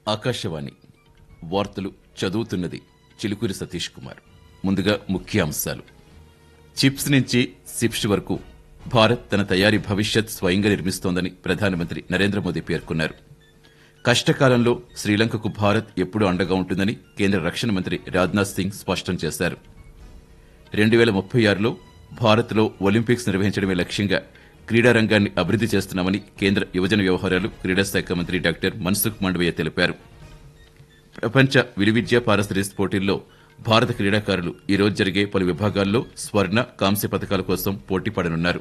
ఆకాశవాణి వార్తలు చదువుతున్నది చిలుకూరి సతీష్ కుమార్ ముందుగా ముఖ్య అంశాలు చిప్స్ నుంచి సిప్స్ వరకు భారత్ తన తయారీ భవిష్యత్ స్వయంగా నిర్మిస్తోందని ప్రధానమంత్రి నరేంద్ర మోదీ పేర్కొన్నారు కష్టకాలంలో శ్రీలంకకు భారత్ ఎప్పుడూ అండగా ఉంటుందని కేంద్ర రక్షణ మంత్రి రాజ్నాథ్ సింగ్ స్పష్టం చేశారు రెండు వేల ముప్పై ఆరులో భారత్లో ఒలింపిక్స్ నిర్వహించడమే లక్ష్యంగా క్రీడా రంగాన్ని అభివృద్ది చేస్తున్నామని కేంద్ర యువజన వ్యవహారాలు క్రీడా శాఖ మంత్రి డాక్టర్ మన్సుఖ్ మండవయ్య తెలిపారు ప్రపంచ విలువిద్య పారసరీస్ పోటీల్లో భారత క్రీడాకారులు ఈ రోజు జరిగే పలు విభాగాల్లో స్వర్ణ కాంస్య పథకాల కోసం పోటీ పడనున్నారు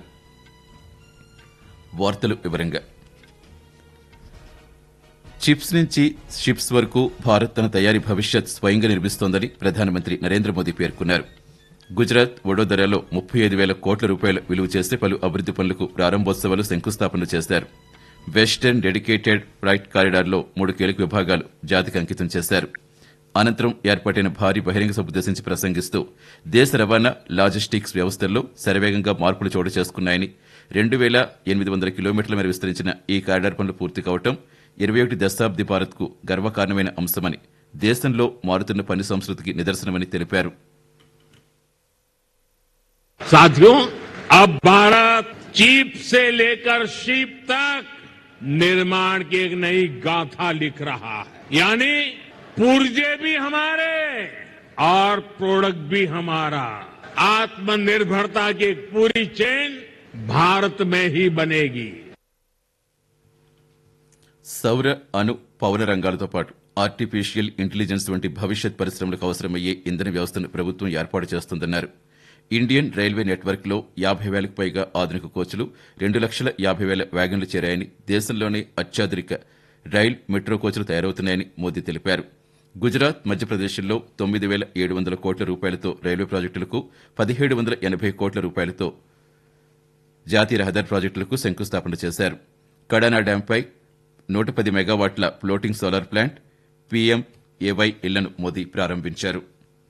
వార్తలు వివరంగా చిప్స్ నుంచి షిప్స్ వరకు భారత్ తన తయారీ భవిష్యత్ స్వయంగా నిర్మిస్తోందని ప్రధానమంత్రి నరేంద్ర మోదీ పేర్కొన్నారు గుజరాత్ వడోదరాలో ముప్పై ఐదు వేల కోట్ల రూపాయల విలువ చేసే పలు అభివృద్ది పనులకు ప్రారంభోత్సవాలు శంకుస్థాపన చేశారు వెస్టర్న్ డెడికేటెడ్ ఫ్రైట్ కారిడార్లో మూడు కీలక విభాగాలు జాతికి అంకితం చేశారు అనంతరం ఏర్పాటైన భారీ బహిరంగ సభ ఉద్దేశించి ప్రసంగిస్తూ దేశ రవాణా లాజిస్టిక్స్ వ్యవస్థల్లో శరవేగంగా మార్పులు చోటు చేసుకున్నాయని రెండు వేల ఎనిమిది వందల కిలోమీటర్ల మేర విస్తరించిన ఈ కారిడార్ పనులు పూర్తి కావటం ఇరవై ఒకటి దశాబ్ది భారత్కు గర్వకారణమైన అంశమని దేశంలో మారుతున్న పని సంస్కృతికి నిదర్శనమని తెలిపారు साथियों अब भारत चीप से लेकर शिप तक निर्माण की एक नई गाथा लिख रहा है यानी पुर्जे भी हमारे और प्रोडक्ट भी हमारा आत्मनिर्भरता की एक पूरी चेन भारत में ही बनेगी సౌర అణు పవన రంగాలతో పాటు ఆర్టిఫిషియల్ ఇంటెలిజెన్స్ వంటి భవిష్యత్ పరిశ్రమలకు అవసరమయ్యే ఇంధన వ్యవస్థను ప్రభుత్వం ఏర్పాటు చేస్తుందన్నారు ఇండియన్ రైల్వే నెట్వర్క్ లో యాభై వేలకు పైగా ఆధునిక కోచ్లు రెండు లక్షల యాభై వేల వ్యాగన్లు చేరాయని దేశంలోనే అత్యాధునిక రైల్ మెట్రో కోచ్లు తయారవుతున్నాయని మోదీ తెలిపారు గుజరాత్ మధ్యప్రదేశ్లో తొమ్మిది వేల ఏడు వందల కోట్ల రూపాయలతో రైల్వే ప్రాజెక్టులకు పదిహేడు వందల ఎనభై కోట్ల రూపాయలతో జాతీయ రహదారి ప్రాజెక్టులకు శంకుస్థాపన చేశారు కడానా డ్యాంపై నూట పది మెగావాట్ల ఫ్లోటింగ్ సోలార్ ప్లాంట్ పీఎంఏవై ఇళ్లను మోదీ ప్రారంభించారు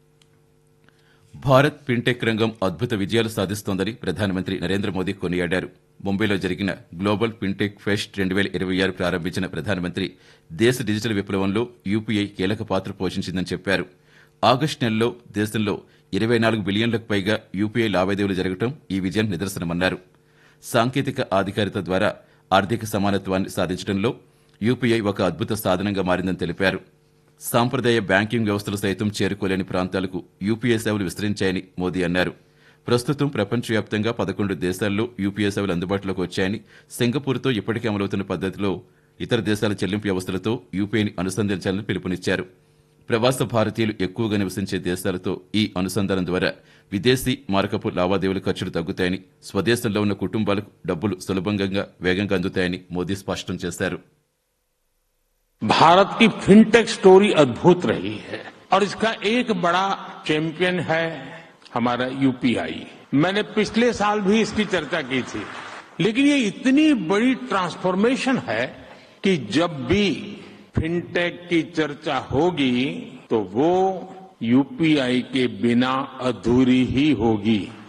భారత్ ఫిన్టెక్ రంగం అద్భుత విజయాలు సాధిస్తోందని ప్రధానమంత్రి నరేంద్ర మోదీ కొనియాడారు ముంబైలో జరిగిన గ్లోబల్ ఫిన్టెక్ ఫెస్ట్ రెండు వేల ఇరవై ఆరు ప్రారంభించిన ప్రధానమంత్రి దేశ డిజిటల్ విప్లవంలో యూపీఐ కీలక పాత్ర పోషించిందని చెప్పారు ఆగస్టు నెలలో దేశంలో ఇరవై నాలుగు బిలియన్లకు పైగా యూపీఐ లావాదేవీలు జరగడం ఈ విజయం నిదర్శనమన్నారు సాంకేతిక ఆధికారిత ద్వారా ఆర్థిక సమానత్వాన్ని సాధించడంలో యూపీఐ ఒక అద్భుత సాధనంగా మారిందని తెలిపారు సాంప్రదాయ బ్యాంకింగ్ వ్యవస్థలు సైతం చేరుకోలేని ప్రాంతాలకు యూపీఐ సేవలు విస్తరించాయని మోదీ అన్నారు ప్రస్తుతం ప్రపంచవ్యాప్తంగా పదకొండు దేశాల్లో యూపీఐ సేవలు అందుబాటులోకి వచ్చాయని సింగపూర్తో ఇప్పటికే అమలవుతున్న పద్దతిలో ఇతర దేశాల చెల్లింపు వ్యవస్థలతో యూపీఐని అనుసంధానించాలని పిలుపునిచ్చారు ప్రవాస భారతీయులు ఎక్కువగా నివసించే దేశాలతో ఈ అనుసంధానం ద్వారా విదేశీ మారకపు లావాదేవీల ఖర్చులు తగ్గుతాయని స్వదేశంలో ఉన్న కుటుంబాలకు డబ్బులు సులభంగా వేగంగా అందుతాయని మోదీ స్పష్టం చేశారు भारत की फिनटेक स्टोरी अद्भुत रही है और इसका एक बड़ा चैंपियन है हमारा यूपीआई मैंने पिछले साल भी इसकी चर्चा की थी लेकिन ये इतनी बड़ी ट्रांसफॉर्मेशन है कि जब भी फिनटेक की चर्चा होगी तो वो यूपीआई के बिना अधूरी ही होगी